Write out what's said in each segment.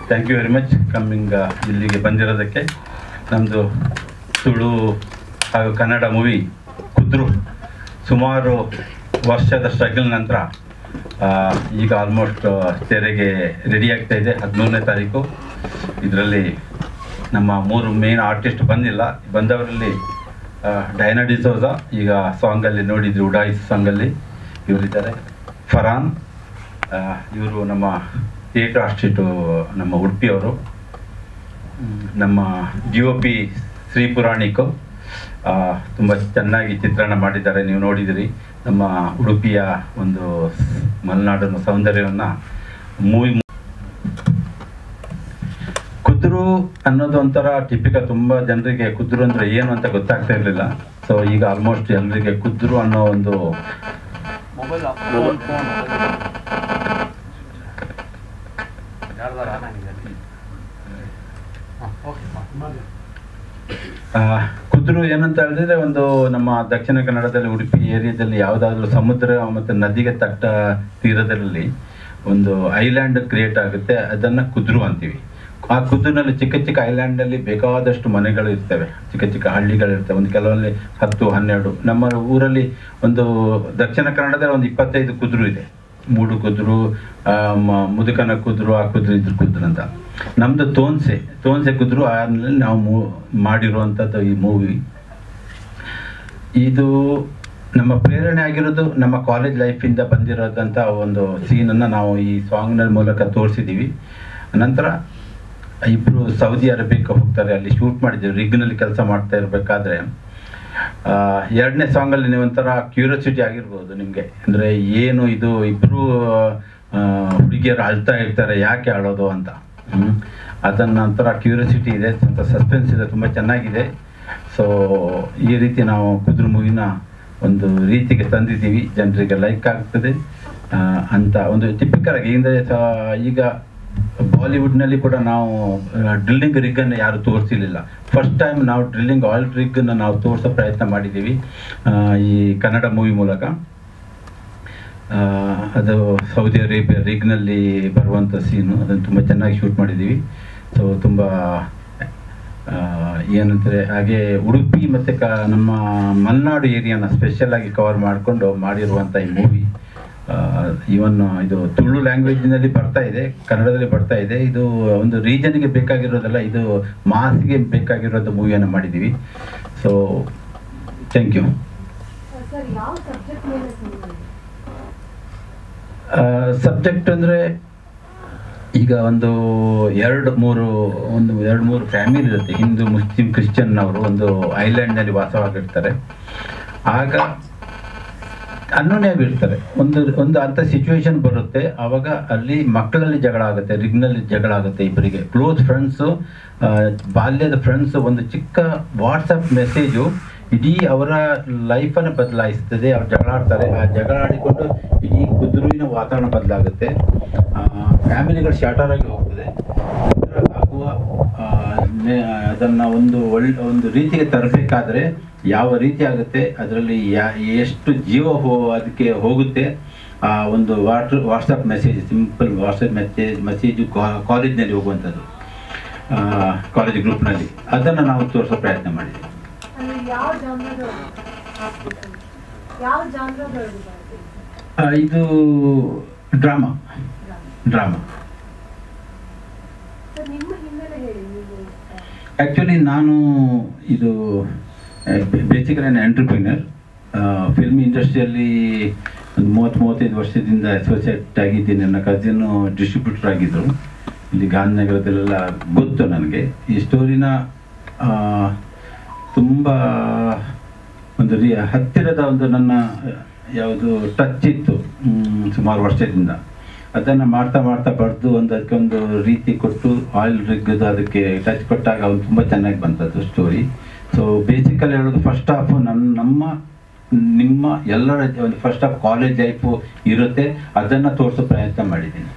Thank you very much coming ಇಲ್ಲಿಗೆ ಬಂದಿರೋದಕ್ಕೆ ನಮ್ಮದು ತುಳು ಹಾಗೂ ಕನ್ನಡ ಮೂವಿ ಕುದ್ರು ಸುಮಾರು ವರ್ಷದ ಸ್ಟ್ರಗಲ್ ನಂತರ ಆ, ಈಗ ಆಲ್ಮೋಸ್ಟ್ ತೆರೆಗೆ ರೆಡಿ ಆಗ್ತಾ ಇದೆ ಹದಿಮೂರನೇ ತಾರೀಕು ಇದರಲ್ಲಿ ನಮ್ಮ ಮೂರು ಮೇನ್ ಆರ್ಟಿಸ್ಟ್ ಬಂದಿಲ್ಲ ಬಂದವರಲ್ಲಿ ಆ, ಡೈನಾ ಡಿಸೋಜಾ ಈಗ ಸಾಂಗಲ್ಲಿ ನೋಡಿದ್ರು ಉಡಾಯಿಸ್ ಸಾಂಗಲ್ಲಿ ಇವರಿದ್ದಾರೆ ಫರಾನ್ ಇವರು ನಮ್ಮ ಥಿಯೇಟರ್ ಆರ್ಟಿಸ್ಟು ನಮ್ಮ ಉಡುಪಿಯವರು ಹ್ಮ್, ನಮ್ಮ D O P Shri Puranik ತುಂಬ ಚೆನ್ನಾಗಿ ಚಿತ್ರಣ ಮಾಡಿದ್ದಾರೆ ನೀವು ನೋಡಿದಿರಿ ನಮ್ಮ ಉಡುಪಿಯ ಒಂದು ಮಲೆನಾಡಿನ ಸೌಂದರ್ಯವನ್ನು ಮೂವಿ ಕುದ್ರು ಅನ್ನೋದು ಒಂಥರ ಟಿಪಿಕಲ್ ತುಂಬ ಜನರಿಗೆ ಕುದ್ರು ಅಂದರೆ ಏನು ಅಂತ ಗೊತ್ತಾಗ್ತಾ ಇರಲಿಲ್ಲ ಸೊ ಈಗ ಆಲ್ಮೋಸ್ಟ್ ಜನರಿಗೆ ಕುದ್ರು ಅನ್ನೋ ಒಂದು ಆ, ಕುದ್ರು ಏನಂತ ಹೇಳಿದ್ರೆ ಒಂದು ನಮ್ಮ ದಕ್ಷಿಣ ಕನ್ನಡದಲ್ಲಿ ಉಡುಪಿ ಏರಿಯಾದಲ್ಲಿ ಯಾವುದಾದ್ರೂ ಸಮುದ್ರ ಮತ್ತು ನದಿಗೆ ತಟ್ಟ ತೀರದಲ್ಲಿ ಒಂದು ಐಲ್ಯಾಂಡ್ ಕ್ರಿಯೇಟ್ ಆಗುತ್ತೆ ಅದನ್ನ ಕುದ್ರು ಅಂತೀವಿ ಆ ಕುದ್ರಿನಲ್ಲಿ ಚಿಕ್ಕ ಚಿಕ್ಕ ಐಲ್ಯಾಂಡಲ್ಲಿ ಬೇಕಾದಷ್ಟು ಮನೆಗಳು ಇರ್ತವೆ ಚಿಕ್ಕ ಚಿಕ್ಕ ಹಳ್ಳಿಗಳು ಇರ್ತವೆ ಒಂದು ಕೆಲವಲ್ಲಿ ಹತ್ತು ಹನ್ನೆರಡು ನಮ್ಮ ಊರಲ್ಲಿ ಒಂದು ದಕ್ಷಿಣ ಕನ್ನಡದಲ್ಲಿ ಒಂದು ಇಪ್ಪತ್ತೈದು ಕುದ್ರು ಇದೆ ಮೂಡು ಕುದ್ರು ಆ, ಮ- ಮುದುಕನ ಕುದ್ರು ಆ ಕುದ್ರು ಇದ್ರ ಕುದ್ರು ಅಂತ ನಮ್ದು ತೋನ್ಸೆ ತೋನ್ಸೆ ಕುದ್ರು ಆಮೇಲೆ ನಾವು ಮೂ- ಮಾಡಿರುವಂಥದ್ದು ಈ ಮೂವಿ ಇದು ನಮ್ಮ ಪ್ರೇರಣೆ ಆಗಿರೋದು ನಮ್ಮ ಕಾಲೇಜ್ ಲೈಫಿಂದ ಬಂದಿರೋದಂಥ ಒಂದು ಸೀನನ್ನು ನಾವು ಈ ಸಾಂಗ್ನ ಮೂಲಕ ತೋರಿಸಿದ್ದೀವಿ ನಂತರ ಇಬ್ಬರು ಸೌದಿ ಅರೇಬಿಯಾಕ್ಕೆ ಹೋಗ್ತಾರೆ ಅಲ್ಲಿ ಶೂಟ್ ಮಾಡಿದ್ದೀವಿ ರಿಗ್ನಲ್ಲಿ ಕೆಲಸ ಮಾಡ್ತಾ ಇರಬೇಕಾದ್ರೆ ಎರಡನೇ ಸಾಂಗಲ್ಲಿ ನೀವು ಒಂಥರ ಕ್ಯೂರಿಯಾಸಿಟಿ ಆಗಿರ್ಬೋದು ನಿಮಗೆ ಅಂದರೆ ಏನು ಇದು ಇಬ್ಬರು ಹುಡುಗಿಯರು ಅಳ್ತಾ ಇರ್ತಾರೆ ಯಾಕೆ ಅಳೋದು ಅಂತ ಹ್ಮ್. ಅದನ್ನ ಒಂಥರ ಕ್ಯೂರಿಯಾಸಿಟಿ ಇದೆ ಸ್ವಲ್ಪ ಸಸ್ಪೆನ್ಸ್ ಇದೆ ತುಂಬ ಚೆನ್ನಾಗಿದೆ ಸೊ ಈ ರೀತಿ ನಾವು ಕುದುರು ಮೂವಿನ ಒಂದು ರೀತಿಗೆ ತಂದಿದ್ದೀವಿ ಜನರಿಗೆ ಲೈಕ್ ಆಗ್ತದೆ ಆ, ಅಂತ ಒಂದು ಟಿಪಿಕಲ್ ಆಗಿ ಅಂದರೆ ಈಗ ಬಾಲಿವುಡ್ನಲ್ಲಿ ಕೂಡ ನಾವು ಡ್ರಿಲ್ಲಿಂಗ್ ರಿಗ್ಗನ್ನು ಯಾರು ತೋರಿಸಿರ್ಲಿಲ್ಲ ಫಸ್ಟ್ ಟೈಮ್ ನಾವು ಡ್ರಿಲ್ಲಿಂಗ್ ಆಯಿಲ್ ರಿಗ್ಗನ್ನು ನಾವು ತೋರಿಸೋ ಪ್ರಯತ್ನ ಮಾಡಿದ್ದೀವಿ ಆ, ಈ ಕನ್ನಡ ಮೂವಿ ಮೂಲಕ ಆ, ಅದು ಸೌದಿ ಅರೇಬಿಯಾ ರಿಗ್ನಲ್ಲಿ ಬರುವಂಥ ಸೀನು ಅದನ್ನು ತುಂಬ ಚೆನ್ನಾಗಿ ಶೂಟ್ ಮಾಡಿದ್ದೀವಿ ಸೊ ತುಂಬ ಆ, ಏನಂತಾರೆ ಹಾಗೆ ಉಡುಪಿ ಮತ್ತು ಕ ನಮ್ಮ ಮಲೆನಾಡು ಏರಿಯಾನ ಸ್ಪೆಷಲ್ ಆಗಿ ಕವರ್ ಮಾಡಿಕೊಂಡು ಮಾಡಿರುವಂಥ ಈ ಮೂವಿ ಇವನ್ ಇದು ತುಳು ಲ್ಯಾಂಗ್ವೇಜ್ನಲ್ಲಿ ಬರ್ತಾ ಇದೆ ಕನ್ನಡದಲ್ಲಿ ಬರ್ತಾ ಇದೆ ಇದು ಒಂದು ರೀಜನ್ಗೆ ಬೇಕಾಗಿರೋದಲ್ಲ ಇದು ಮಾಸ್ಗೆ ಬೇಕಾಗಿರೋದು ಮೂವಿಯನ್ನು ಮಾಡಿದ್ದೀವಿ ಸೊ ಥ್ಯಾಂಕ್ ಯು ಸರ್ ಯಾವ ಸಬ್ಜೆಕ್ಟ್ ಮೇಲೆ ಸಿನಿಮಾ ಸಬ್ಜೆಕ್ಟ್ ಅಂದರೆ ಈಗ ಒಂದು ಎರಡು ಮೂರು ಒಂದು ಎರಡು ಮೂರು ಫ್ಯಾಮಿಲಿ ಇರುತ್ತೆ ಹಿಂದೂ ಮುಸ್ಲಿಂ ಕ್ರಿಶ್ಚಿಯನ್ ಅವರು ಒಂದು ಐಲ್ಯಾಂಡ್ನಲ್ಲಿ ವಾಸವಾಗಿರ್ತಾರೆ ಆಗ ಅನ್ಯೋನ್ಯವಿರ್ತಾರೆ ಒಂದು ಒಂದು ಅಂಥ ಸಿಚುವೇಶನ್ ಬರುತ್ತೆ ಆವಾಗ ಅಲ್ಲಿ ಮಕ್ಕಳಲ್ಲಿ ಜಗಳ ಆಗುತ್ತೆ ರಿಗ್ನಲ್ಲಿ ಜಗಳ ಆಗುತ್ತೆ ಇಬ್ಬರಿಗೆ ಕ್ಲೋಸ್ ಫ್ರೆಂಡ್ಸು ಬಾಲ್ಯದ ಫ್ರೆಂಡ್ಸ್ ಒಂದು ಚಿಕ್ಕ ವಾಟ್ಸಪ್ ಮೆಸೇಜು ಇಡೀ ಅವರ ಲೈಫನ್ನು ಬದಲಾಯಿಸ್ತದೆ ಅವ್ರು ಜಗಳ ಆಡ್ತಾರೆ ಆ ಜಗಳ ಆಡಿಕೊಂಡು ಇಡೀ ಕುದುರುವಿನ ವಾತಾವರಣ ಬದಲಾಗುತ್ತೆ ಫ್ಯಾಮಿಲಿಗಳು ಶಾರ್ಟರ್ ಆಗಿ ಹೋಗ್ತದೆ ನಂತರ ಆಗುವ ಆ, ನೆ- ಅದನ್ನ ಒಂದು ಒಳ್ಳೆ ಒಂದು ರೀತಿಗೆ ತರಬೇಕಾದ್ರೆ ಯಾವ ರೀತಿ ಆಗುತ್ತೆ ಅದರಲ್ಲಿ ಯಾ ಎಷ್ಟು ಜೀವ ಹೋ ಅದಕ್ಕೆ ಹೋಗುತ್ತೆ ಆ ಒಂದು ವಾಟ್ರ್ WhatsApp message simple WhatsApp message message ಕಾಲೇಜ್ನಲ್ಲಿ ಹೋಗುವಂಥದ್ದು ಕಾಲೇಜ್ ಗ್ರೂಪ್ನಲ್ಲಿ ಅದನ್ನು ನಾವು ತೋರಿಸೋ ಪ್ರಯತ್ನ ಮಾಡಿದ್ದೀವಿ ಅಂದ್ರೆ ಯಾವ ಜಾನ್ರದ ಯಾವ ಜಾನ್ರದೊಳಗೆ ಬರುತ್ತೆ ಆ, ಇದು ಡ್ರಾಮಾ ಡ್ರಾಮಾ ಸರ್ ನಿಮ್ಮ ಹಿನ್ನೆಲೆ ಹೇಳಿ ನೀವು ಆ, ಆ್ಯಕ್ಚುಲಿ ನಾನು ಇದು ಬೇಸಿಕಲಿ ನಾನು ಎಂಟ್ರಪ್ರಿನರ್ ಫಿಲ್ಮ್ ಇಂಡಸ್ಟ್ರಿಯಲ್ಲಿ ಒಂದು ಮೂವತ್ತು ಮೂವತ್ತೈದು ವರ್ಷದಿಂದ ಅಸೋಸಿಯೇಟ್ ಆಗಿದ್ದೀನಿ ನನ್ನ ಕಸಿನ್ನು ಡಿಸ್ಟ್ರಿಬ್ಯೂಟರ್ ಆಗಿದ್ದರು ಇಲ್ಲಿ ಗಾಂಧಿನಗರದಲ್ಲೆಲ್ಲ ಗೊತ್ತು ನನಗೆ ಈ ಸ್ಟೋರಿನ ತುಂಬ ಒಂದು ರೀ ಹತ್ತಿರದ ಒಂದು ನನ್ನ ಯಾವುದು ಟಚ್ ಇತ್ತು ಮ್, ಸುಮಾರು ವರ್ಷದಿಂದ ಅದನ್ನು ಮಾಡ್ತಾ ಮಾಡ್ತಾ ಬರೆದು ಒಂದು ಅದಕ್ಕೊಂದು ರೀತಿ ಕೊಟ್ಟು ಆಯಿಲ್ ರಿಗ್ಗದು ಅದಕ್ಕೆ ಟಚ್ ಕೊಟ್ಟಾಗ ಅವ್ನು ತುಂಬ ಚೆನ್ನಾಗಿ ಬಂತದ್ದು ಸ್ಟೋರಿ ಸೊ ಬೇಸಿಕಲಿ ಹೇಳೋದು ಫಸ್ಟ್ ಹಾಫು ನನ್ನ ನಮ್ಮ ನಿಮ್ಮ ಎಲ್ಲರ ಒಂದು ಫಸ್ಟ್ ಹಾಫ್ ಕಾಲೇಜ್ ಲೈಫು ಇರುತ್ತೆ ಅದನ್ನು ತೋರಿಸೋ ಪ್ರಯತ್ನ ಮಾಡಿದ್ದೀನಿ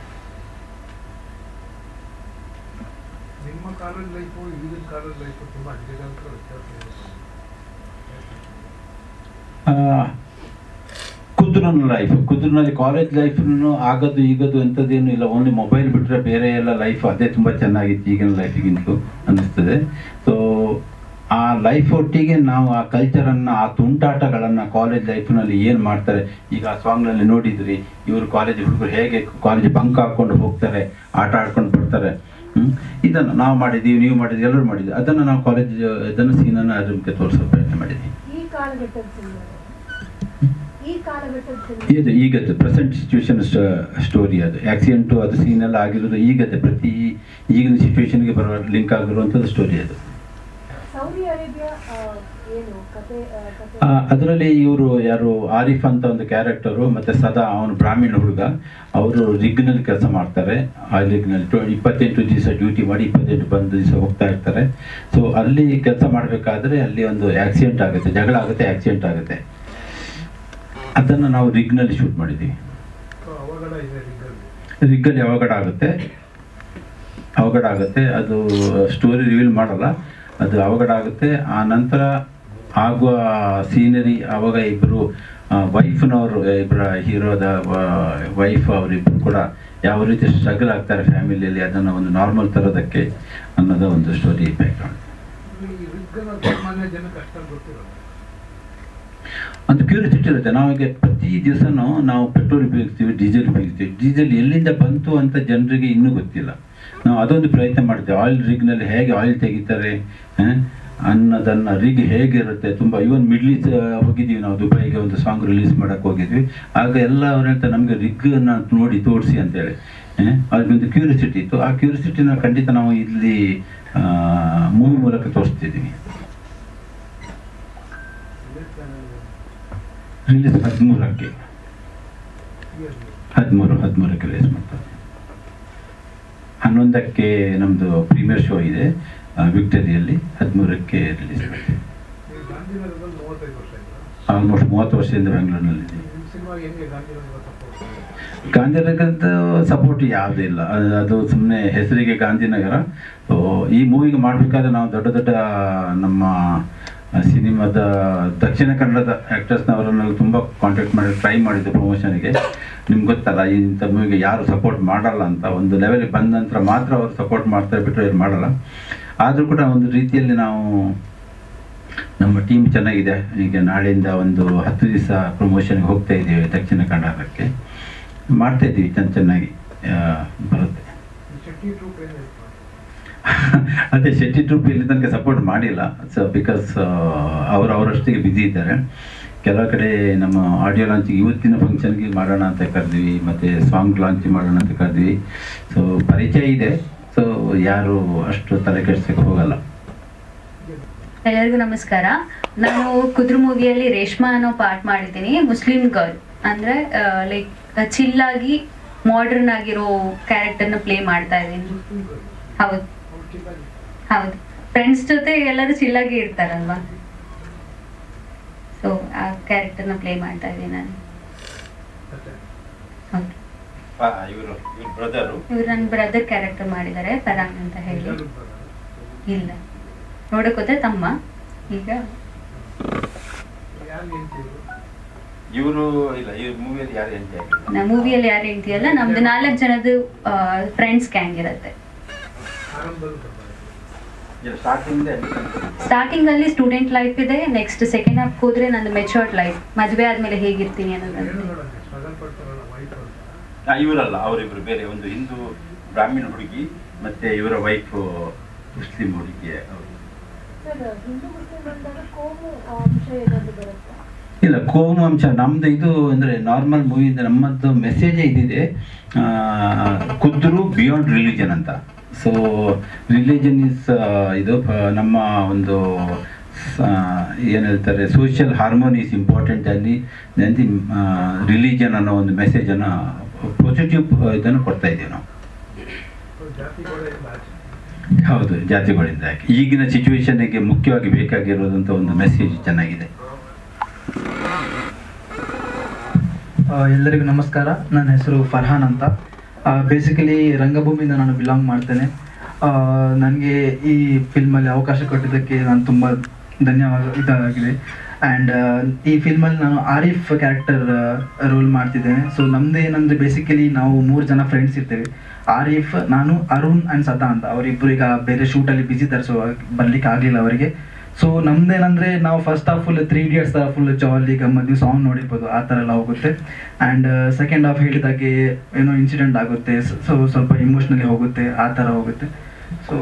ನಿಮ್ಮ ಕಾಲೇಜ್ ಲೈಫು ಈಗಿನ ಕಾಲೇಜ್ ಲೈಫು ತುಂಬ ಅಡ್ಡಿಗಂತರ ವ್ಯತ್ಯಾಸ ಇದೆ ಆ, ಕುದ್ರು ಕುದುರ್ನ ಲೈಫ್ ಕುದುರ್ನಲ್ಲಿ ಕಾಲೇಜ್ ಲೈಫ್ನು ಆಗೋದು ಈಗೋದು ಎಂಥದ್ದೇನು ಇಲ್ಲ ಓನ್ಲಿ ಮೊಬೈಲ್ ಬಿಟ್ಟರೆ ಬೇರೆ ಎಲ್ಲ ಲೈಫ್ ಅದೇ ತುಂಬ ಚೆನ್ನಾಗಿತ್ತು ಈಗಿನ ಲೈಫಿಗಿಂತಲೂ ಅನ್ನಿಸ್ತದೆ ಸೊ ಆ ಲೈಫ್ ಒಟ್ಟಿಗೆ ನಾವು ಆ ಕಲ್ಚರನ್ನು ಆ ತುಂಟಾಟಗಳನ್ನು ಕಾಲೇಜ್ ಲೈಫ್ನಲ್ಲಿ ಏನು ಮಾಡ್ತಾರೆ ಈಗ ಆ ಸಾಂಗ್ನಲ್ಲಿ ನೋಡಿದ್ರಿ ಇವರು ಕಾಲೇಜ್ ಹುಡುಗರು ಹೇಗೆ ಕಾಲೇಜ್ ಬಂಕ್ ಹಾಕ್ಕೊಂಡು ಹೋಗ್ತಾರೆ ಆಟ ಆಡ್ಕೊಂಡು ಬರ್ತಾರೆ ಹ್ಮ್? ಇದನ್ನು ನಾವು ಮಾಡಿದ್ದೀವಿ ನೀವು ಮಾಡಿದ್ದೀವಿ ಎಲ್ಲರೂ ಮಾಡಿದ್ದೀವಿ ಅದನ್ನು ನಾವು ಕಾಲೇಜ್ ಇದನ್ನು ಸೀನನ್ನು ಅದಕ್ಕೆ ತೋರಿಸೋ ಪ್ರಯತ್ನ ಮಾಡಿದ್ದೀವಿ ಈ ಕಾಲಘಟ್ಟದ ಸಿನಿಮಾ ಈ ಕಾಲಘಟ್ಟದ ಸಿನಿಮಾ ಇದು ಈಗದ್ದು ಪ್ರೆಸೆಂಟ್ ಸಿಚುವೇಶನ್ ಸ್ಟೋರಿ ಅದು ಆಕ್ಸಿಡೆಂಟು ಅದು ಸೀನ್ ಎಲ್ಲ ಆಗಿರೋದು ಈಗದ್ದು ಪ್ರತಿ ಈಗಿನ ಸಿಚುವೇಶನ್ಗೆ ಬರುವ ಲಿಂಕ್ ಆಗಿರುವಂಥದ್ದು ಸ್ಟೋರಿ ಅದು ಸೌದಿ ಅರೇಬಿಯಾ ಆ, ಏನು ಕತೆ ಆ, ಕತೆ ಅದರಲ್ಲಿ ಇವರು ಯಾರು ಆರಿಫ್ ಅಂತ ಒಂದು ಕ್ಯಾರೆಕ್ಟರು ಮತ್ತು ಸದಾ ಅವನು ಬ್ರಾಹ್ಮಣ ಹುಡುಗ ಅವರು ರಿಗ್ನಲ್ಲಿ ಕೆಲಸ ಮಾಡ್ತಾರೆ ಆ ರಿಗ್ನಲ್ಲಿ ಟೊ ಇಪ್ಪತ್ತೆಂಟು ದಿವಸ ಡ್ಯೂಟಿ ಮಾಡಿ ಇಪ್ಪತ್ತೆಂಟು ಬಂದು ದಿವಸ ಹೋಗ್ತಾ ಇರ್ತಾರೆ ಸೊ ಅಲ್ಲಿ ಕೆಲಸ ಮಾಡಬೇಕಾದ್ರೆ ಅಲ್ಲಿ ಒಂದು ಆಕ್ಸಿಡೆಂಟ್ ಆಗುತ್ತೆ ಜಗಳ ಆಗುತ್ತೆ ಆಕ್ಸಿಡೆಂಟ್ ಆಗುತ್ತೆ ಅದನ್ನು ನಾವು ರಿಗ್ನಲ್ಲಿ ಶೂಟ್ ಮಾಡಿದ್ದೀವಿ ಸೊ ಅವಘಡ ಇದೆ ರಿಗ್ಗಲ್ಲಿ ರಿಗ್ಗಲ್ಲಿ ಅವಘಡ ಆಗುತ್ತೆ ಅವಘಡ ಆಗುತ್ತೆ ಅದು ಸ್ಟೋರಿ ರಿವೀಲ್ ಮಾಡಲ್ಲ ಅದು ಅವಘಡ ಆಗುತ್ತೆ ಆ ನಂತರ ಆಗುವ ಸೀನರಿ ಆವಾಗ ಇಬ್ಬರು ವೈಫ್ನವರು ಇಬ್ಬರ ಹೀರೋದ ವೈಫ್ ಅವರಿಬ್ಬರು ಕೂಡ ಯಾವ ರೀತಿ ಸ್ಟ್ರಗಲ್ ಆಗ್ತಾರೆ ಫ್ಯಾಮಿಲಿಯಲ್ಲಿ ಅದನ್ನು ಒಂದು ನಾರ್ಮಲ್ ತರೋದಕ್ಕೆ ಅನ್ನೋದು ಒಂದು ಸ್ಟೋರಿ ಬ್ಯಾಕ್ಗ್ರೌಂಡ್ ಈ ರಿಗ್ಗನ ಸಾಮಾನ್ಯ ಜನಕ್ಕೆ ಅಷ್ಟಾಗಿ ಗೊತ್ತಿರಲ್ಲ ಒಂದು ಕ್ಯೂರಿಯಾಸಿಟಿ ಇರುತ್ತೆ ನಾವೀಗ ಪ್ರತಿ ದಿವಸನೂ ನಾವು ಪೆಟ್ರೋಲ್ ಉಪಯೋಗಿಸ್ತೀವಿ ಡೀಸೆಲ್ ಉಪಯೋಗಿಸ್ತೀವಿ ಡೀಸೆಲ್ ಎಲ್ಲಿಂದ ಬಂತು ಅಂತ ಜನರಿಗೆ ಇನ್ನೂ ಗೊತ್ತಿಲ್ಲ ನಾವು ಅದೊಂದು ಪ್ರಯತ್ನ ಮಾಡ್ತೀವಿ ಆಯಿಲ್ ರಿಗ್ನಲ್ಲಿ ಹೇಗೆ ಆಯಿಲ್ ತೆಗಿತಾರೆ ಆ, ಅನ್ನೋದನ್ನು ರಿಗ್ ಹೇಗಿರುತ್ತೆ ತುಂಬ ಇವನ್ ಮಿಡ್ಲ್ ಈಸ್ಟ್ ಹೋಗಿದ್ದೀವಿ ನಾವು ದುಬೈಗೆ ಒಂದು ಸಾಂಗ್ ರಿಲೀಸ್ ಮಾಡೋಕ್ಕೆ ಹೋಗಿದ್ವಿ ಆಗ ಎಲ್ಲ ಅವ್ರು ಹೇಳ್ತಾರೆ ನಮಗೆ ರಿಗ್ಗನ್ನು ನೋಡಿ ತೋರಿಸಿ ಅಂತೇಳಿ ಅವ್ರಿಗೊಂದು ಕ್ಯೂರಿಯಾಸಿಟಿ ಇತ್ತು ಆ ಕ್ಯೂರಿಯಾಸಿಟಿನ ಖಂಡಿತ ನಾವು ಇಲ್ಲಿ ಮೂವಿ ಮೂಲಕ ತೋರಿಸ್ತಿದ್ದೀವಿ ರಿಲೀಸ್ ಹದಿಮೂರಕ್ಕೆ ಹದಿಮೂರು ಹದಿಮೂರಕ್ಕೆ ರಿಲೀಸ್ ಮಾಡ್ತಾರೆ ಹನ್ನೊಂದಕ್ಕೆ ನಮ್ಮದು ಪ್ರೀಮಿಯರ್ ಶೋ ಇದೆ ಆ, ವಿಕ್ಟರಿಯಲ್ಲಿ ಹದಿಮೂರಕ್ಕೆ ರಿಲೀಸ್ ಮಾಡ್ತೀವಿ ನೀವು ಗಾಂಧಿನಗರದಲ್ಲಿ ಮೂವತ್ತೈದು ವರ್ಷ ಆಯ್ತಾ ಆಲ್ಮೋಸ್ಟ್ ಮೂವತ್ತು ವರ್ಷದಿಂದ ಬೆಂಗಳೂರಿನಲ್ಲಿದ್ದೀವಿ ನಿಮ್ಮ ಸಿನಿಮಾ ಹೆಂಗೆ ಗಾಂಧಿನಗರ ಸಪೋರ್ಟ್ ಗಾಂಧಿನಗರದ ಸಪೋರ್ಟ್ ಯಾವುದೂ ಇಲ್ಲ ಅದು- ಅದು ಸುಮ್ಮನೆ ಹೆಸರಿಗೆ ಗಾಂಧಿನಗರ ಸೊ ಈ ಮೂವಿಗೆ ಮಾಡಬೇಕಾದ್ರೆ ನಾವು ದೊಡ್ಡ ದೊಡ್ಡ ನಮ್ಮ ಸಿನಿಮಾದ ದಕ್ಷಿಣ ಕನ್ನಡದ ಆ್ಯಕ್ಟರ್ಸ್ನವರನ್ನೆಲ್ಲ ತುಂಬ ಕಾಂಟ್ಯಾಕ್ಟ್ ಮಾಡಿ ಟ್ರೈ ಮಾಡಿದ್ದೆ ಪ್ರಮೋಷನ್ಗೆ ನಿಮ್ಗೆ ಗೊತ್ತಲ್ಲ ಇಂಥ ಮೂವಿಗೆ ಯಾರು ಸಪೋರ್ಟ್ ಮಾಡಲ್ಲ ಅಂತ ಒಂದು ಲೆವೆಲಿಗೆ ಬಂದ ನಂತರ ಮಾತ್ರ ಅವರು ಸಪೋರ್ಟ್ ಮಾಡ್ತಾರೆ ಬಿಟ್ಟರೆ ಇದು ಮಾಡಲ್ಲ ಆದರೂ ಕೂಡ ಒಂದು ರೀತಿಯಲ್ಲಿ ನಾವು ನಮ್ಮ ಟೀಮ್ ಚೆನ್ನಾಗಿದೆ ಈಗ ನಾಳೆಯಿಂದ ಒಂದು ಹತ್ತು ದಿವಸ ಪ್ರಮೋಷನ್ಗೆ ಹೋಗ್ತಾ ಇದ್ದೀವಿ ದಕ್ಷಿಣ ಕನ್ನಡಕ್ಕೆ ಮಾಡ್ತಾ ಇದ್ದೀವಿ ಚೆನ್ನ ಚೆನ್ನಾಗಿ ಆ, ಬರುತ್ತೆ ಶೆಟ್ಟಿ ಟ್ರೂಪ್ ಏನು ಹೇಳ್ತಾರೆ ಅದೇ ಶೆಟ್ಟಿ ಟ್ರೂಪ್ ಇಲ್ಲಿ ತನಕ ಸಪೋರ್ಟ್ ಮಾಡಿಲ್ಲ ಸೊ ಬಿಕಾಸ್ ಅವರು ಅವರಷ್ಟಿಗೆ ಬ್ಯುಸಿ ಇದ್ದಾರೆ ಕೆಲವು ಕಡೆ ನಮ್ಮ ಆಡಿಯೋ ಲಾಂಚಿಗೆ ಇವತ್ತಿನ ಫಂಕ್ಷನ್ಗೆ ಮಾಡೋಣ ಅಂತ ಕರೆದ್ವಿ ಮತ್ತು ಸಾಂಗ್ ಲಾಂಚ್ ಮಾಡೋಣ ಅಂತ ಕರೆದ್ವಿ ಸೊ ಪರಿಚಯ ಇದೆ ಸೊ ಯಾರು ಅಷ್ಟು ತಲೆ ಕೆಡ್ಸಕ್ಕೆ ಹೋಗಲ್ಲ ಎಲ್ಲರಿಗೂ ನಮಸ್ಕಾರ ನಾನು ಕುದ್ರು ಮೂವಿಯಲ್ಲಿ ರೇಷ್ಮಾ ಅನ್ನೋ ಪಾರ್ಟ್ ಮಾಡಿದ್ದೀನಿ ಮುಸ್ಲಿಂ ಗರ್ಲ್ ಅಂದ್ರೆ ಲೈಕ್ ಚಿಲ್ಲಾಗಿ ಮಾಡರ್ನ್ ಆಗಿರೋ ಕ್ಯಾರೆಕ್ಟರ್ನ ಪ್ಲೇ ಮಾಡ್ತಾ ಇದ್ದೀನಿ ಹೌದು ಅವ್ರು ಚಿಕ್ಕಾಗಿ ಹೌದು ಫ್ರೆಂಡ್ಸ್ ಜೊತೆ ಎಲ್ಲರೂ ಚಿಲ್ಲಾಗಿ ಇರ್ತಾರಲ್ವಾ ಸೊ ಆ ಕ್ಯಾರೆಕ್ಟರ್ನ ಪ್ಲೇ ಮಾಡ್ತಾ ಇದ್ದೀನಿ ನಾನು ಮತ್ತೆ ಹೌದು ಇವರು ಇವ್ರ ಬ್ರದರು ಇವ್ರು ನನ್ನ ಬ್ರದರ್ ಕ್ಯಾರೆಕ್ಟರ್ ಮಾಡಿದ್ದಾರೆ ಫರಾನ್ ಅಂತ ಹೇಳಿ ಎಲ್ಲರೂ ಇರ್ತಾರಾ? ಇಲ್ಲ ನೋಡಕ್ ಹೋದ್ರೆ ತಮ್ಮ ಈಗ ಯಾರು ಹೇಳ್ತೀವಿ ಇವರು ಇಲ್ಲ ಈ ಮೂವಿಯಲ್ಲಿ ಯಾರು ಎಂಟಿ ಆಗಿಲ್ಲ ನಮ್ಮ ಮೂವಿಯಲ್ಲಿ ಯಾರು ಹೇಳ್ತೀಯಲ್ಲ ನಮ್ದು ನಾಲ್ಕು ಜನದ್ದು ಫ್ರೆಂಡ್ಸ್ ಗ್ಯಾಂಗ್ ಇರುತ್ತೆ ಆರಂಭದಲ್ಲಿ ಬರ್ತಾರೆ ಸ್ಟಾರ್ಟಿಂಗ್ ಸ್ಟಾರ್ಟಿಂಗ್ ಅಲ್ಲಿ ಸ್ಟೂಡೆಂಟ್ ಲೈಫ್ ಇದೆ ನೆಕ್ಸ್ಟ್ ಸೆಕೆಂಡ್ ಹಾಫ್ ಹೋದ್ರೆ ನಂದು ಮೆಚೂರ್ಡ್ ಲೈಫ್ ಮದುವೆ ಆದ್ಮೇಲೆ ಹೇಗಿರ್ತೀನಿ ಏನು ಅನ್ನೋದು ನೋಡೋಣ ಸ್ಟ್ರಗಲ್ ಪಡ್ತಾರಲ್ಲ ವೈಫ್ ಅಂತ ಇವರಲ್ಲ ಅವರಿಬ್ರು ಬೇರೆ ಒಂದು ಹಿಂದೂ ಬ್ರಾಹ್ಮಣ ಹುಡುಗಿ ಮತ್ತೆ ಇವರ ವೈಫ್ ಮುಸ್ಲಿಂ ಹುಡುಗಿ ಅವರು ಸರ್ ಹಿಂದೂ ಮುಸ್ಲಿಂ ಬಂದಾಗ ಕೋಮು ಅಂಶ ಏನಾದ್ರು ಬರುತ್ತಾ ಇಲ್ಲ ಕೋಮು ಅಂಶ ನಮ್ದು ಇದು ಅಂದರೆ ನಾರ್ಮಲ್ ಮೂವಿಯಿಂದ ನಮ್ಮದು ಮೆಸೇಜೇ ಇದಿದೆ ಆ, ಕುದ್ರು ಬಿಯಾಂಡ್ ರಿಲಿಜನ್ ಅಂತ ಸೊ ರಿಲಿಜನ್ ಇಸ್ ಇದು ಆ, ನಮ್ಮ ಒಂದು ಏನು ಹೇಳ್ತಾರೆ ಸೋಷಿಯಲ್ ಹಾರ್ಮೋನಿ ಇಸ್ ಇಂಪಾರ್ಟೆಂಟ್ ಅಲ್ಲಿ ದಿ ರಿಲಿಜನ್ ಅನ್ನೋ ಒಂದು ಮೆಸೇಜನ್ನು ಪಾಸಿಟಿವ್ ಇದನ್ನು ಕೊಡ್ತಾ ಇದ್ದೀವಿ ನಾವು ಸೊ ಜಾತಿ ಕೂಡ ಇಲ್ಲ ಆಚೆ ಹೌದು ಜಾತಿಗಳಿಂದ ಯಾಕೆ ಈಗಿನ ಸಿಚುವೇಶನ್ಗೆ ಮುಖ್ಯವಾಗಿ ಬೇಕಾಗಿರೋದಂಥ ಒಂದು ಮೆಸೇಜ್ ಚೆನ್ನಾಗಿದೆ ಆ, ಎಲ್ಲರಿಗೂ ನಮಸ್ಕಾರ ನನ್ನ ಹೆಸರು ಫರ್ಹಾನ್ ಅಂತ ಬೇಸಿಕಲಿ ರಂಗಭೂಮಿಯಿಂದ ನಾನು ಬಿಲಾಂಗ್ ಮಾಡ್ತೇನೆ ನನಗೆ ಈ ಫಿಲ್ಮಲ್ಲಿ ಅವಕಾಶ ಕೊಟ್ಟಿದ್ದಕ್ಕೆ ನಾನು ತುಂಬ ಧನ್ಯವಾದ ಇದಾಗಿದೆ ಆ್ಯಂಡ್ ಈ ಫಿಲ್ಮಲ್ಲಿ ನಾನು ಆರಿಫ್ ಕ್ಯಾರೆಕ್ಟರ್ ರೋಲ್ ಮಾಡ್ತಿದ್ದೇನೆ ಸೊ ನಮ್ದು ಏನಂದ್ರೆ ಬೇಸಿಕಲಿ ನಾವು ಮೂರು ಜನ ಫ್ರೆಂಡ್ಸ್ ಇರ್ತೇವೆ ಆರಿಫ್ ನಾನು ಅರುಣ್ ಆ್ಯಂಡ್ ಸದಾ ಅಂತ ಅವರಿಬ್ಬರು ಈಗ ಬೇರೆ ಶೂಟಲ್ಲಿ ಬಿಸಿ ಇದ್ದಾರೆ ಸೊ ಬರ್ಲಿಕ್ಕೆ ಆಗಲಿಲ್ಲ ಅವರಿಗೆ ಸೊ ನಮ್ದೇನಂದ್ರೆ ನಾವು first half full three idiots ಥರ ಫುಲ್ ಜಾಲಿ ಗಮ್ಮತ್ತು ಸಾಂಗ್ ನೋಡಿರ್ಬೋದು ಆ ಥರ ಎಲ್ಲ ಹೋಗುತ್ತೆ ಆ್ಯಂಡ್ ಸೆಕೆಂಡ್ ಹಾಫ್ ಹೇಳಿದಾಗೆ ಏನೋ ಇನ್ಸಿಡೆಂಟ್ ಆಗುತ್ತೆ ಸೊ ಸ್ವಲ್ಪ ಇಮೋಷ್ನಲಿ ಹೋಗುತ್ತೆ ಆ ಥರ ಹೋಗುತ್ತೆ ಸೊ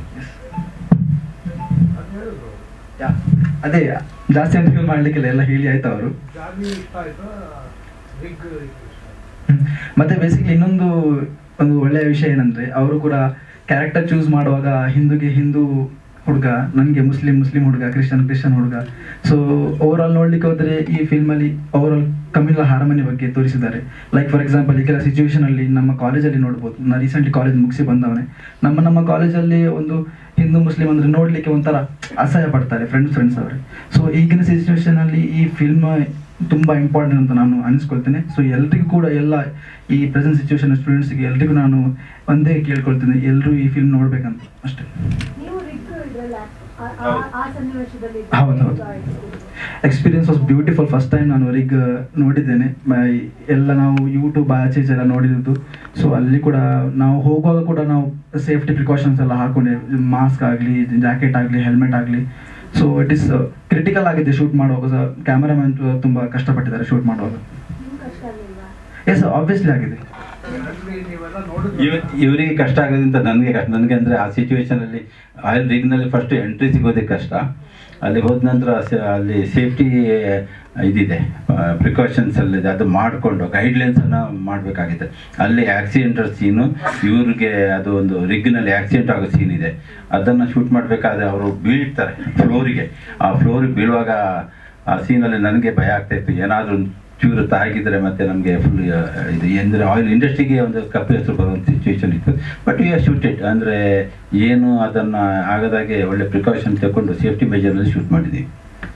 ಅದ್ ಹೇಳಿದ್ರು ಅದೇ ಜಾಸ್ತಿ ಅಂತ ಫೀಲ್ ಮಾಡ್ಲಿಕ್ಕಿಲ್ಲ ಎಲ್ಲ ಹೇಳಿ ಆಯ್ತು ಅವರು ಜಾನಿ ಇಷ್ಟ ಆಯ್ತಾ ರಿಗ್ ಇಷ್ಟ ಆಯ್ತಾ? ಮತ್ತೆ ಬೇಸಿಕ್ಲಿ ಇನ್ನೊಂದು ಒಂದು ಒಳ್ಳೆಯ ವಿಷಯ ಏನಂದ್ರೆ ಅವರು ಕೂಡ ಕ್ಯಾರೆಕ್ಟರ್ ಚೂಸ್ ಮಾಡುವಾಗ ಹಿಂದೂಗೆ ಹಿಂದೂ ಹುಡುಗ ನನಗೆ ಮುಸ್ಲಿಂ ಮುಸ್ಲಿಂ ಹುಡುಗ ಕ್ರಿಶ್ಚಿಯನ್ ಕ್ರಿಶ್ಚಿಯನ್ ಹುಡುಗ ಸೊ ಓವರ್ ಆಲ್ ನೋಡ್ಲಿಕ್ಕೆ ಹೋದ್ರೆ ಈ ಫಿಲ್ಮಲ್ಲಿ ಓವರ್ ಆಲ್ ಕಮಿಲ ಹಾರಮನಿ ಬಗ್ಗೆ ತೋರಿಸಿದ್ದಾರೆ ಲೈಕ್ ಫಾರ್ ಎಕ್ಸಾಂಪಲ್ ಈ ಕೆಲ ಸಿಚುವೇಶನ್ ಅಲ್ಲಿ ನಮ್ಮ ಕಾಲೇಜಲ್ಲಿ ನೋಡ್ಬೋದು ನಾನು ರೀಸೆಂಟ್ಲಿ ಕಾಲೇಜ್ ಮುಗಿಸಿ ಬಂದವನೇ ನಮ್ಮ ನಮ್ಮ ಕಾಲೇಜಲ್ಲಿ ಒಂದು ಹಿಂದೂ ಮುಸ್ಲಿಂ ಅಂದ್ರೆ ನೋಡ್ಲಿಕ್ಕೆ ಒಂಥರ ಅಸಹ್ಯ ಪಡ್ತಾರೆ ಫ್ರೆಂಡ್ಸ್ ಫ್ರೆಂಡ್ಸ್ ಅವರೇ ಸೊ ಈಗಿನ ಸಿಚುವೇಶನ್ ಅಲ್ಲಿ ಈ ಫಿಲ್ಮ್ ತುಂಬಾ ಇಂಪಾರ್ಟೆಂಟ್ ಅಂತ ನಾನು ಅನಿಸ್ಕೊಳ್ತೇನೆ ಸೊ ಎಲ್ರಿಗೂ ಕೂಡ ಎಲ್ಲ ಈ ಪ್ರೆಸೆಂಟ್ ಸಿಚುವೇಶನ್ ಸ್ಟೂಡೆಂಟ್ಸ್ಗೆ ಎಲ್ರಿಗೂ ನಾನು ಒಂದೇ ಕೇಳ್ಕೊಳ್ತೇನೆ ಎಲ್ಲರೂ ಈ ಫಿಲ್ಮ್ ನೋಡ್ಬೇಕಂತ ಅಷ್ಟೇ ನೀವು ರಿಗ್ ಇದ್ರಲ್ಲ ಆ- ಆ- ಹೌದು. ಆ ಸನ್ನಿವೇಶದಲ್ಲಿ ಹೌದು, ಹೌದು. Experience was beautiful first time ನಾನು ರಿಗ್ ನೋಡಿದ್ದೇನೆ ಬ- ಎಲ್ಲ ನಾವು ಯೂಟ್ಯೂಬ್ ಆಚೆ ಈಚೆ ಎಲ್ಲ ನೋಡಿದ್ದು ಸೊ ಅಲ್ಲಿ ಕೂಡ ನಾವು ಹೋಗುವಾಗ ಕೂಡ ನಾವು ಸೇಫ್ಟಿ ಪ್ರಿಕಾಷನ್ಸ್ ಎಲ್ಲ ಹಾಕೊಂಡೆ ಮಾಸ್ಕ್ ಆಗಲಿ ಜಾಕೆಟ್ ಆಗಲಿ ಹೆಲ್ಮೆಟ್ ಆಗಲಿ ಸೊ ಇಟ್ ಇಸ್ ಕ್ರಿಟಿಕಲ್ ಆಗಿದೆ ಶೂಟ್ ಮಾಡುವಾಗ ಸಹ ಕ್ಯಾಮರಾಮನ್ ತುಂಬ ಕಷ್ಟಪಟ್ಟಿದ್ದಾರೆ ಶೂಟ್ ಮಾಡುವಾಗ ನಿಮ್ಗೆ ಕಷ್ಟ ಆಗಲಿಲ್ವಾ ಎಸ್ ಆಬ್ವಿಯಸ್ಲಿ ಆಗಿದೆ ಅಲ್ಲಿ ನೀವೆಲ್ಲ ನೋಡಿದ್ರೆ ಇವ ಇವರಿಗೆ ಕಷ್ಟ ಆಗೋದ್ರಿಂದ ನನಗೆ ಕಷ್ಟ ನನಗೆ ಅಂದರೆ ಆ ಸಿಚುವೇಶನಲ್ಲಿ ಆಯಿಲ್ ರಿಗ್ನಲ್ಲಿ ಫಸ್ಟ್ ಎಂಟ್ರಿ ಸಿಗೋದೇ ಕಷ್ಟ ಅಲ್ಲಿ ಹೋದ ನಂತರ ಸ- ಅಲ್ಲಿ ಸೇಫ್ಟಿ ಇದಿದೆ ಪ್ರಿಕಾಷನ್ಸ್ ಎಲ್ಲ ಇದೆ ಅದು ಮಾಡಿಕೊಂಡು ಗೈಡ್ಲೈನ್ಸನ್ನು ಮಾಡಬೇಕಾಗಿದೆ ಅಲ್ಲಿ ಆಕ್ಸಿಡೆಂಟಲ್ ಸೀನು ಇವ್ರಿಗೆ ಅದು ಒಂದು ರಿಗ್ನಲ್ಲಿ ಆಕ್ಸಿಡೆಂಟ್ ಆಗೋ ಸೀನ್ ಇದೆ ಅದನ್ನು ಶೂಟ್ ಮಾಡಬೇಕಾದ್ರೆ ಅವರು ಬೀಳ್ತಾರೆ ಫ್ಲೋರಿಗೆ ಆ ಫ್ಲೋರಿಗೆ ಬೀಳುವಾಗ ಆ ಸೀನಲ್ಲಿ ನನಗೆ ಭಯ ಆಗ್ತಾ ಇತ್ತು ಏನಾದರೂ ಚೂರು ತಾಗಿದ್ರೆ ಮತ್ತೆ ನಮಗೆ ಫುಲ್ ಇದು ಅಂದರೆ ಆಯಿಲ್ ಇಂಡಸ್ಟ್ರಿಗೆ ಒಂದು ಕಪ್ಪು ಹೆಸರು ಬರುವಂಥ ಸಿಚುವೇಶನ್ ಇತ್ತು ಬಟ್ ವಿ ಆರ್ ಶೂಟೆಡ್ ಅಂದರೆ ಏನು ಅದನ್ನು ಆಗದಾಗೆ ಒಳ್ಳೆ ಪ್ರಿಕಾಷನ್ ತಗೊಂಡು ಸೇಫ್ಟಿ ಮೆಜರ್ನಲ್ಲಿ ಶೂಟ್ ಮಾಡಿದ್ದೀವಿ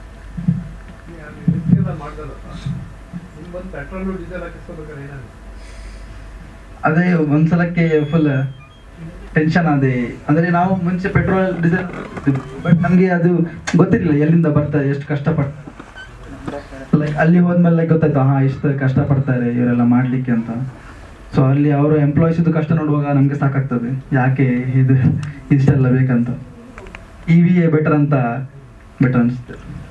ಅಲ್ಲಿ ನಿತ್ಯದ ಮಾಡ್ದಲ್ಲ ನಿಮ್ ಬಂದು ಪೆಟ್ರೋಲ್ ಡೀಸೆಲ್ ಹಾಕಿಸ್ಕೋಬೇಕಾದ್ರೆ ಏನಾಗುತ್ತೆ ಅದೇ ಒಂದ್ಸಲಕ್ಕೆ ಫುಲ್ ಟೆನ್ಷನ್ ಅದೇ ಅಂದ್ರೆ ನಾವು ಮುಂಚೆ ಪೆಟ್ರೋಲ್ ಡೀಸೆಲ್ ಬಟ್ ನಮಗೆ ಅದು ಗೊತ್ತಿರಲಿಲ್ಲ ಎಲ್ಲಿಂದ ಬರ್ತಾರೆ ಎಷ್ಟು ಕಷ್ಟಪಟ್ಟು ಲೈಕ್ ಅಲ್ಲಿ ಹೋದ್ಮೇಲೆ like ಗೊತ್ತಾಯ್ತು ಹಾ ಎಷ್ಟು ಕಷ್ಟಪಡ್ತಾರೆ ಇವರೆಲ್ಲ ಮಾಡ್ಲಿಕ್ಕೆ ಅಂತ ಸೊ ಅಲ್ಲಿ ಅವರು ಎಂಪ್ಲಾಯೀಸ್ ಇದು ಕಷ್ಟ ನೋಡುವಾಗ ನಮಗೆ ಸಾಕಾಗ್ತದೆ ಯಾಕೆ ಇದು ಇಷ್ಟೆಲ್ಲ ಬೇಕಂತ ಇ ವಿ ಎ ಬೆಟರ್ ಅಂತ ಬೆಟರ್ ಅನಿಸುತ್ತೆ